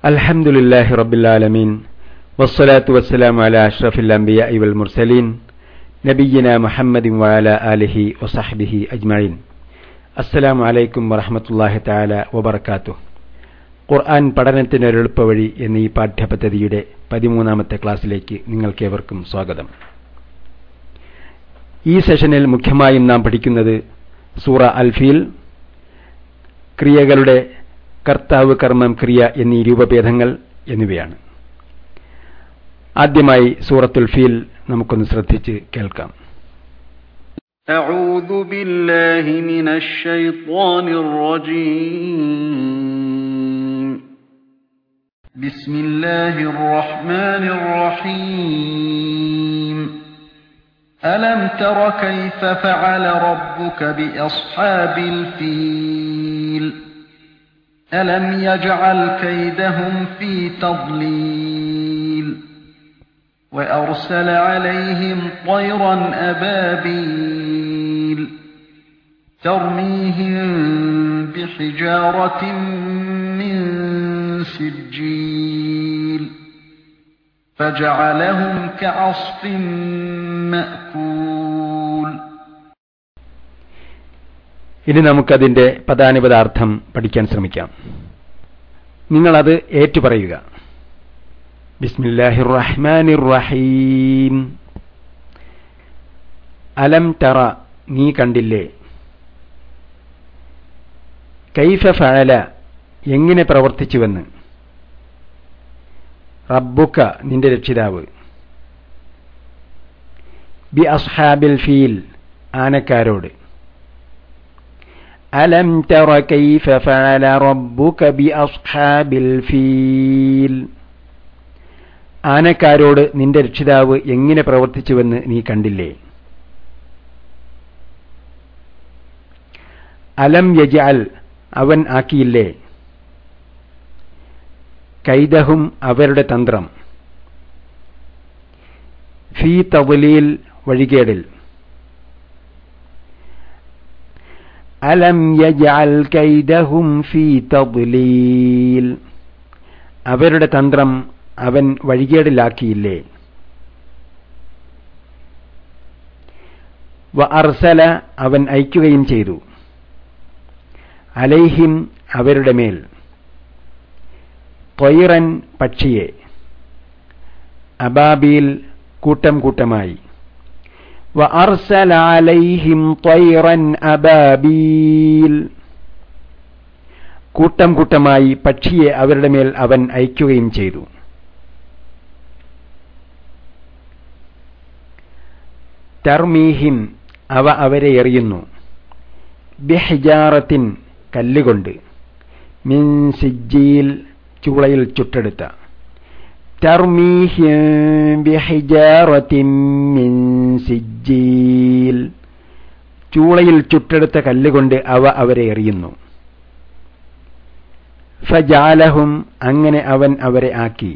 الحمد لله رب العالمين والصلاة والسلام على أشرف الأنبياء والمرسلين نبينا محمد وعلى آله وصحبه أجمعين السلام عليكم ورحمة الله تعالى وبركاته ഖുർആൻ പഠനത്തിന് എളുപ്പ വഴി എന്നീ പാഠ്യപദ്ധതിയുടെ പതിമൂന്നാമത്തെ ക്ലാസ്സിലേക്ക് നിങ്ങൾക്കേവർക്കും സ്വാഗതം ഈ സെഷനിൽ മുഖ്യമായും നാം പഠിക്കുന്നത് സൂറ അൽഫീൽ ക്രിയകളുടെ കർത്താവ് കർമ്മം ക്രിയ എന്നീ രൂപഭേദങ്ങൾ എന്നിവയാണ് ആദ്യമായി സൂറത്തുൽ ഫീൽ നമുക്കൊന്ന് ശ്രദ്ധിച്ച് കേൾക്കാം أعوذ بالله من الشيطان الرجيم بسم الله الرحمن الرحيم ألم تر كيف فعل ربك بأصحاب الفيل ألم يجعل كيدهم في تضليل وأرسل عليهم طيرا أبابيل ترميهم بحجارة من سجيل فجعلهم كعصف مأكول ഇനി നമുക്കതിന്റെ പദാനുപദാർത്ഥം പഠിക്കാൻ ശ്രമിക്കാം നിങ്ങളത് ഏറ്റുപറയുക ബിസ്മില്ലാഹിർ റഹ്മാനിർ റഹീം അലം തറ നീ കണ്ടില്ലേ കൈഫ ഫഅല എങ്ങനെ പ്രവർത്തിച്ചുവെന്ന് റബ്ബുക്ക നിന്റെ രക്ഷിതാവ് ബി അസ്ഹാബിൽ ഫീൽ ആനക്കാരോട് അലം തറ കൈഫ ഫഅല റബ്ബുക ബി അസ്ഹാബിൽ ഫീൽ ആനക്കാരോട് നിന്റെ രക്ഷിതാവ് എങ്ങനെ പ്രവർത്തിച്ചുവെന്ന് നീ കണ്ടില്ലേ അലം യജഅൽ അവൻ ആക്കിയില്ലേ കൈദഹും അവരുടെ തന്ത്രം ഫീ തവലീൽ വഴികേടിൽ അലം യജഅൽ കൈദഹും ഫീ തദ്ലീൽ അവരുടെ തന്ത്രം അവൻ വഴികേടിലാക്കിയില്ലേ വ അർസല അവൻ അയക്കുകയും ചെയ്തു അലൈഹിം അവരുടെ മേൽ തൊയ്റൻ പക്ഷിയെ അബാബിയിൽ കൂട്ടം കൂട്ടമായി വ അർസല അലൈഹിം തൊയ്റൻ അബാബീൽ കൂട്ടം കൂട്ടമായി പക്ഷിയെ അവരുടെ മേൽ അവൻ അയക്കുകയും ചെയ്തു തർമീഹിം അവ അവരെ എറിയുന്നു ബിഹിജാറത്തിൻ കല്ലുകൊണ്ട് മിൻ സിജ്ജീൽ ചൂളയിൽ ചുട്ടെടുത്ത തർമീഹിം ബിഹിജാറത്തിൻ മിൻ സിജ്ജീൽ ചൂളയിൽ ചുട്ടെടുത്ത കല്ലുകൊണ്ട് അവ അവരെ എറിയുന്നു ഫജാലഹും അങ്ങനെ അവൻ അവരെ ആക്കി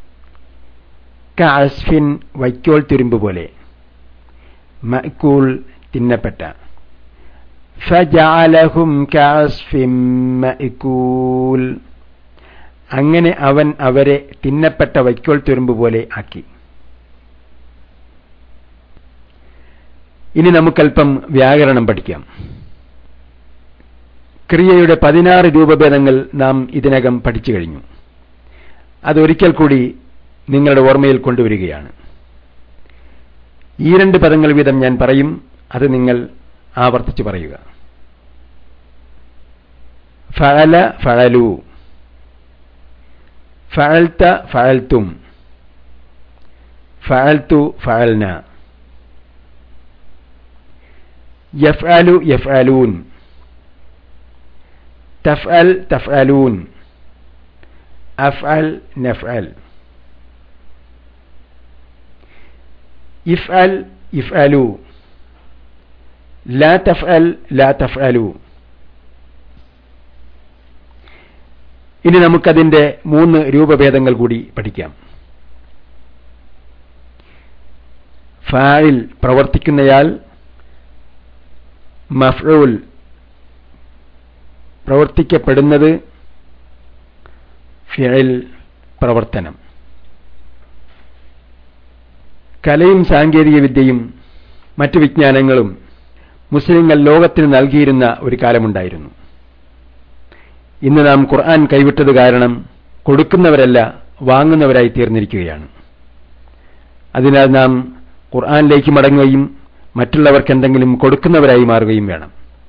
കഅസ്ഫിൻ വൈക്കോൽ തുരുമ്പ് പോലെ മഅ്കൂൽ തിന്നപ്പെട്ട ഫജഅലഹും കഅസ്ഫിൻ മഅ്കൂൽ അങ്ങനെ അവൻ അവരെ തിന്നപ്പെട്ട വൈക്കോൽ തുരുമ്പ് പോലെ ആക്കി ഇനി നമുക്കല്പം വ്യാകരണം പഠിക്കാം ക്രിയയുടെ പതിനാറ് രൂപഭേദങ്ങൾ നാം ഇതിനകം പഠിച്ചു കഴിഞ്ഞു അതൊരിക്കൽ കൂടി നിങ്ങളുടെ ഓർമ്മയിൽ കൊണ്ടുവരികയാണ് ഈ രണ്ട് പദങ്ങൾ വീതം ഞാൻ പറയും അത് നിങ്ങൾ ആവർത്തിച്ച് പറയുക ഫഅല ഫഅലു ഫഅൽത ഫഅൽത്തും ഫഅൽതു ഫഅൽന യഫ്അലു യഫ്അലൂൻ തഫ്അൽ തഫ്അലൂൻ അഫ്അൽ നഫ്അൽ ഇഫ്അൽ ഇഫ്അലു ലാ തഫ്അൽ ലാ തഫ്അലു ഇനി നമുക്കതിന്റെ മൂന്ന് രൂപഭേദങ്ങൾ കൂടി പഠിക്കാം ഫായിൽ പ്രവർത്തിക്കുന്നയാൾ മഫ്ഊൽ പ്രവർത്തിക്കപ്പെടുന്നത് ഫിയൽ പ്രവർത്തനം കലയും സാങ്കേതിക വിദ്യയും മറ്റു വിജ്ഞാനങ്ങളും മുസ്ലിങ്ങൾ ലോകത്തിന് നൽകിയിരുന്ന ഒരു കാലമുണ്ടായിരുന്നു ഇന്ന് നാം ഖുർആൻ കൈവിട്ടത് കാരണം കൊടുക്കുന്നവരല്ല വാങ്ങുന്നവരായി തീർന്നിരിക്കുകയാണ് അതിനാൽ നാം ഖുർആനിലേക്ക് മടങ്ങുകയും മറ്റുള്ളവർക്ക് എന്തെങ്കിലും കൊടുക്കുന്നവരായി മാറുകയും വേണം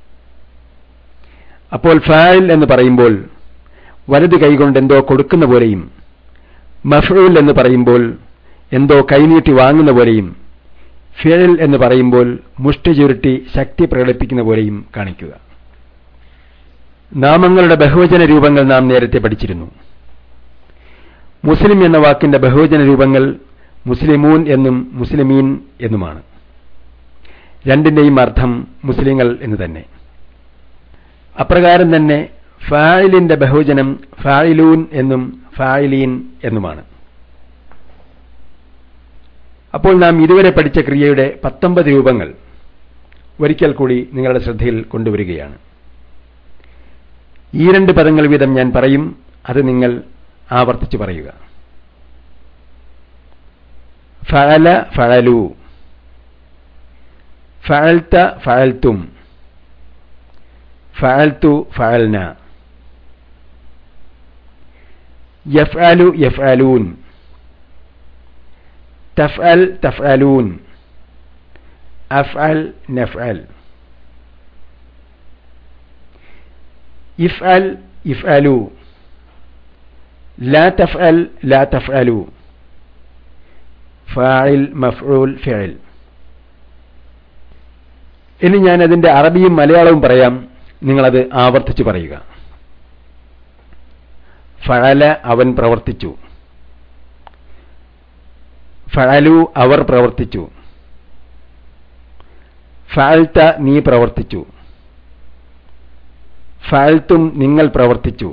അപ്പോൾ ഫായിൽ എന്ന് പറയുമ്പോൾ വലത് കൈകൊണ്ട് എന്തോ കൊടുക്കുന്ന പോലെയും മഫ്ഊൽ എന്ന് പറയുമ്പോൾ എന്തോ കൈനീട്ടി വാങ്ങുന്ന പോലെയും ഫിയൽ എന്ന് പറയുമ്പോൾ മുഷ്ടി ചുരുട്ടി ശക്തി പ്രകടിപ്പിക്കുന്ന പോലെയും കാണിക്കുക നാമങ്ങളുടെ ബഹുവചന രൂപങ്ങൾ നാം നേരത്തെ പഠിച്ചിരുന്നു മുസ്ലിം എന്ന വാക്കിന്റെ ബഹുവചന രൂപങ്ങൾ മുസ്ലിമൂൻ എന്നും മുസ്ലിമീൻ എന്നുമാണ് രണ്ടിന്റെയും അർത്ഥം മുസ്ലിങ്ങൾ എന്ന് തന്നെ അപ്രകാരം തന്നെ ഫായിലിന്റെ ബഹുവചനം ഫായിലൂൻ എന്നും ഫായിലീൻ എന്നുമാണ് അപ്പോൾ നാം ഇതുവരെ പഠിച്ച ക്രിയയുടെ പത്തൊമ്പത് രൂപങ്ങൾ ഒരിക്കൽ കൂടി നിങ്ങളുടെ ശ്രദ്ധയിൽ കൊണ്ടുവരികയാണ് ഈ രണ്ട് പദങ്ങൾ വീതം ഞാൻ പറയും അത് നിങ്ങൾ ആവർത്തിച്ച് പറയുക ഫഅല ഫഅലു ഫഅൽത ഫഅൽത്തും ഫഅൽതു ഫഅൽന യഫ്അലു യഫ്അലൂൻ تفعل تفعلون أفعل نفعل يفعل يفعلوا لا تفعل لا تفعلوا فاعل مفعول فعل ഇനി ഞാൻ അതിന്റെ അറബിയും മലയാളവും പറയാം നിങ്ങളത് ആവർത്തിച്ച് പറയുക ഫഴല അവൻ പ്രവർത്തിച്ചു ഫഅലു അവർ പ്രവർത്തിച്ചു ഫഅൽത്ത നീ പ്രവർത്തിച്ചു ഫഅൽത്തും നിങ്ങൾ പ്രവർത്തിച്ചു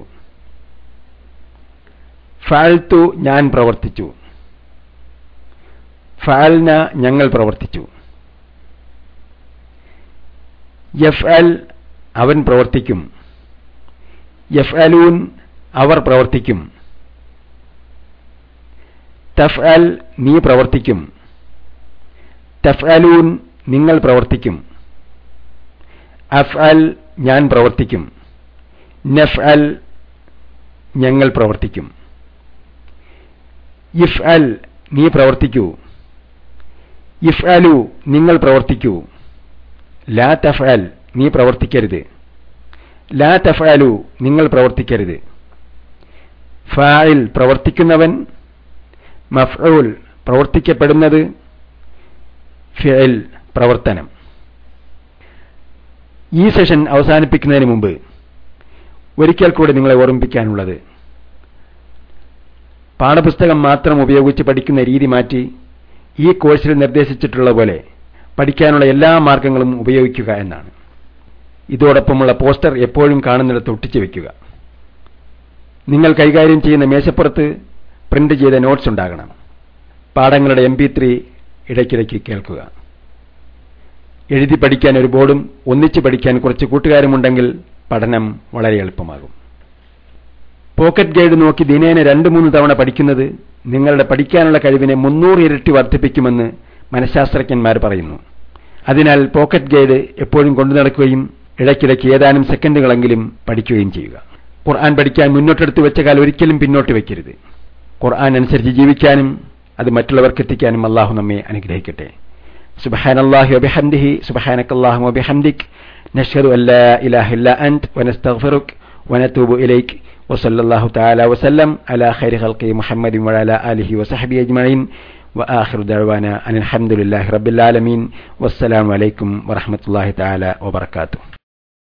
ഫഅൽത്തു ഞാൻ പ്രവർത്തിച്ചു ഫഅൽന ഞങ്ങൾ പ്രവർത്തിച്ചു യഫ്അൽ അവൻ പ്രവർത്തിക്കും യഫ്അലൂൻ അവർ പ്രവർത്തിക്കും തഫ്അൽ നീ പ്രവർത്തിക്കും തഫ്അലൂൻ നിങ്ങൾ പ്രവർത്തിക്കും അഫ്അൽ ഞാൻ പ്രവർത്തിക്കും നഫ്അൽ ഞങ്ങൾ പ്രവർത്തിക്കും ഇഫ്അൽ നീ പ്രവർത്തിക്കൂ ഇഫ്അലു നിങ്ങൾ പ്രവർത്തിക്കൂ ലാ തഫ്അൽ നീ പ്രവർത്തിക്കരുത് ലാ തഫ്അലു നിങ്ങൾ പ്രവർത്തിക്കരുത് ഫായിൽ പ്രവർത്തിക്കുന്നവൻ മഫ്ഊൽ പ്രവർത്തിക്കപ്പെടുന്നത് ഫിഅൽ പ്രവർത്തനം ഈ സെഷൻ അവസാനിപ്പിക്കുന്നതിന് മുമ്പ് ഒരിക്കൽ കൂടി നിങ്ങളെ ഓർമ്മിപ്പിക്കാനുള്ളത് പാഠപുസ്തകം മാത്രം ഉപയോഗിച്ച് പഠിക്കുന്ന രീതി മാറ്റി ഈ കോഴ്സിൽ നിർദ്ദേശിച്ചിട്ടുള്ള പോലെ പഠിക്കാനുള്ള എല്ലാ മാർഗങ്ങളും ഉപയോഗിക്കുക എന്നാണ് ഇതോടൊപ്പമുള്ള പോസ്റ്റർ എപ്പോഴും കാണുന്നിടത്ത് ഒട്ടിച്ചു വെക്കുക നിങ്ങൾ കൈകാര്യം ചെയ്യുന്ന മേശപ്പുറത്ത് പ്രിന്റ് ചെയ്ത നോട്ട്സ് ഉണ്ടാകണം പാഠങ്ങളുടെ എം പി ത്രീ ഇടയ്ക്കിടയ്ക്ക് കേൾക്കുക എഴുതി പഠിക്കാൻ ഒരു ബോർഡും ഒന്നിച്ച് പഠിക്കാൻ കുറച്ച് കൂട്ടുകാരുമുണ്ടെങ്കിൽ പഠനം വളരെ എളുപ്പമാകും പോക്കറ്റ് ഗൈഡ് നോക്കി ദിനേന രണ്ട് മൂന്ന് തവണ പഠിക്കുന്നത് നിങ്ങളുടെ പഠിക്കാനുള്ള കഴിവിനെ മുന്നൂറ് ഇരട്ടി വർദ്ധിപ്പിക്കുമെന്ന് മനഃശാസ്ത്രജ്ഞന്മാർ പറയുന്നു അതിനാൽ പോക്കറ്റ് ഗൈഡ് എപ്പോഴും കൊണ്ടു നടക്കുകയും ഇടയ്ക്കിടയ്ക്ക് ഏതാനും സെക്കൻഡുകളെങ്കിലും പഠിക്കുകയും ചെയ്യുക ഖുർആൻ പഠിക്കാൻ മുന്നോട്ടെടുത്ത് വെച്ച കാലം ഒരിക്കലും പിന്നോട്ട് വെക്കരുത് ഖുർആൻ അനുസരിച്ച് ജീവിക്കാനും അത് മറ്റുള്ളവർക്ക് എത്തിക്കാനും അള്ളാഹു നമ്മെ അനുഗ്രഹിക്കട്ടെ سبحان الله وبحمده سبحانك اللهم وبحمدك نشهد أن لا إله إلا أنت ونستغفرك ونتوب إليك وصلى الله تعالى وسلم على خير خلقه محمد وعلى آله وصحبه أجمعين وآخر دعوانا أن الحمد لله رب العالمين والسلام عليكم ورحمة الله تعالى وبركاته